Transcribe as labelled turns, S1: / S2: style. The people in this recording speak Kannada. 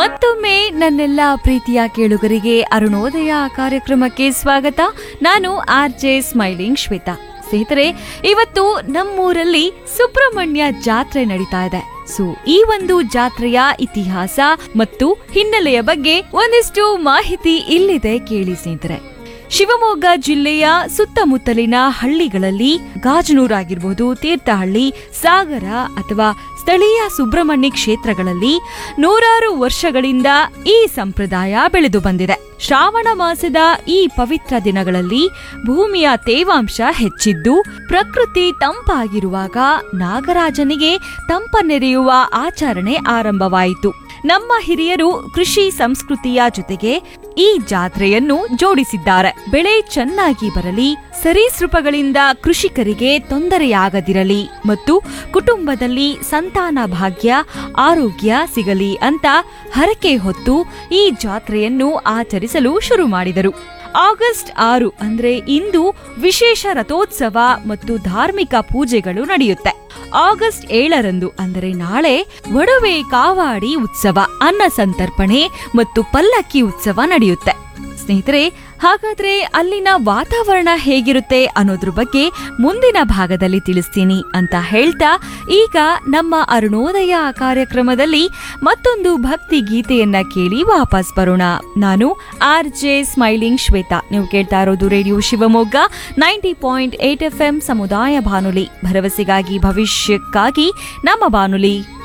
S1: ಮತ್ತೊಮ್ಮೆ ನನ್ನೆಲ್ಲ ಪ್ರೀತಿಯ ಕೇಳುಗರಿಗೆ ಅರುಣೋದಯ ಕಾರ್ಯಕ್ರಮಕ್ಕೆ ಸ್ವಾಗತ ನಾನು ಆರ್ ಜೆ ಸ್ಮೈಲಿಂಗ್ ಶ್ವೇತಾ ಸ್ನೇಹಿತರೆ ಇವತ್ತು ನಮ್ಮೂರಲ್ಲಿ ಸುಬ್ರಹ್ಮಣ್ಯ ಜಾತ್ರೆ ನಡೀತಾ ಇದೆ ಸೊ ಈ ಒಂದು ಜಾತ್ರೆಯ ಇತಿಹಾಸ ಮತ್ತು ಹಿನ್ನೆಲೆಯ ಬಗ್ಗೆ ಒಂದಿಷ್ಟು ಮಾಹಿತಿ ಇಲ್ಲಿದೆ ಕೇಳಿ ಸ್ನೇಹಿತರೆ ಶಿವಮೊಗ್ಗ ಜಿಲ್ಲೆಯ ಸುತ್ತಮುತ್ತಲಿನ ಹಳ್ಳಿಗಳಲ್ಲಿ ಗಾಜನೂರಾಗಿರ್ಬೋದು ತೀರ್ಥಹಳ್ಳಿ ಸಾಗರ ಅಥವಾ ಸ್ಥಳೀಯ ಸುಬ್ರಹ್ಮಣ್ಯ ಕ್ಷೇತ್ರಗಳಲ್ಲಿ ನೂರಾರು ವರ್ಷಗಳಿಂದ ಈ ಸಂಪ್ರದಾಯ ಬೆಳೆದು ಬಂದಿದೆ ಶ್ರಾವಣ ಮಾಸದ ಈ ಪವಿತ್ರ ದಿನಗಳಲ್ಲಿ ಭೂಮಿಯ ತೇವಾಂಶ ಹೆಚ್ಚಿದ್ದು ಪ್ರಕೃತಿ ತಂಪಾಗಿರುವಾಗ ನಾಗರಾಜನಿಗೆ ತಂಪನೆರೆಯುವ ಆಚರಣೆ ಆರಂಭವಾಯಿತು ನಮ್ಮ ಹಿರಿಯರು ಕೃಷಿ ಸಂಸ್ಕೃತಿಯ ಜೊತೆಗೆ ಈ ಜಾತ್ರೆಯನ್ನು ಜೋಡಿಸಿದ್ದಾರೆ ಬೆಳೆ ಚೆನ್ನಾಗಿ ಬರಲಿ ಸರೀಸೃಪಗಳಿಂದ ಕೃಷಿಕರಿಗೆ ತೊಂದರೆಯಾಗದಿರಲಿ ಮತ್ತು ಕುಟುಂಬದಲ್ಲಿ ಸಂತಾನ ಭಾಗ್ಯ ಆರೋಗ್ಯ ಸಿಗಲಿ ಅಂತ ಹರಕೆ ಹೊತ್ತು ಈ ಜಾತ್ರೆಯನ್ನು ಆಚರಿಸಲು ಶುರು ಮಾಡಿದರು ಆಗಸ್ಟ್ ಆರು ಅಂದ್ರೆ ಇಂದು ವಿಶೇಷ ರಥೋತ್ಸವ ಮತ್ತು ಧಾರ್ಮಿಕ ಪೂಜೆಗಳು ನಡೆಯುತ್ತೆ ಆಗಸ್ಟ್ ಏಳರಂದು ಅಂದರೆ ನಾಳೆ ಒಡವೆ ಕಾವಾಡಿ ಉತ್ಸವ ಅನ್ನ ಸಂತರ್ಪಣೆ ಮತ್ತು ಪಲ್ಲಕ್ಕಿ ಉತ್ಸವ ನಡೆಯುತ್ತೆ ಸ್ನೇಹಿತರೆ ಹಾಗಾದ್ರೆ ಅಲ್ಲಿನ ವಾತಾವರಣ ಹೇಗಿರುತ್ತೆ ಅನ್ನೋದ್ರ ಬಗ್ಗೆ ಮುಂದಿನ ಭಾಗದಲ್ಲಿ ತಿಳಿಸ್ತೀನಿ ಅಂತ ಹೇಳ್ತಾ ಈಗ ನಮ್ಮ ಅರುಣೋದಯ ಕಾರ್ಯಕ್ರಮದಲ್ಲಿ ಮತ್ತೊಂದು ಭಕ್ತಿ ಗೀತೆಯನ್ನ ಕೇಳಿ ವಾಪಸ್ ಬರೋಣ ನಾನು ಆರ್ ಜೆ ಸ್ಮೈಲಿಂಗ್ ಶ್ವೇತಾ ನೀವು ಕೇಳ್ತಾ ಇರೋದು radio Shivamogga ninety point eight F M ಸಮುದಾಯ ಬಾನುಲಿ ಭರವಸೆಗಾಗಿ ಭವಿಷ್ಯಕ್ಕಾಗಿ ನಮ್ಮ ಬಾನುಲಿ